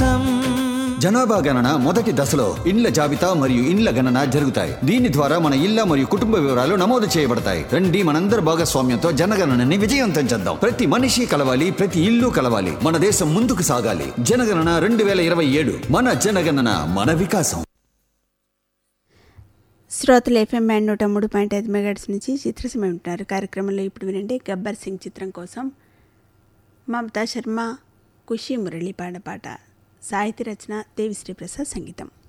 వికాసం జనాభా గణన మొదటి దశలో ఇండ్ల జాబితా మరియు ఇండ్ల గణన జరుగుతాయి దీని ద్వారా మన ఇళ్ల మరియు కుటుంబ వివరాలు నమోదు చేయబడతాయి రండి మనందరి భాగస్వామ్యంతో జనగణనని విజయవంతం చేద్దాం ప్రతి మనిషి కలవాలి ప్రతి ఇల్లు కలవాలి మన దేశం ముందుకు సాగాలి జనగణన రెండు వేల ఇరవై ఏడు మన జనగణన మన వికాసం శ్రోతలు ఎఫ్ఎం బ్యాండ్ నూట మూడు పాయింట్ ఐదు మెగాట్స్ నుంచి చిత్రసీమ ఉంటున్నారు కార్యక్రమంలో ఇప్పుడు వినండి గబ్బర్ సింగ్ చిత్రం కోసం మమతా శర్మ ఖుషి మురళి పాడిన పాట సాహితీ రచన దేవిశ్రీ ప్రసాద్ సంగీతం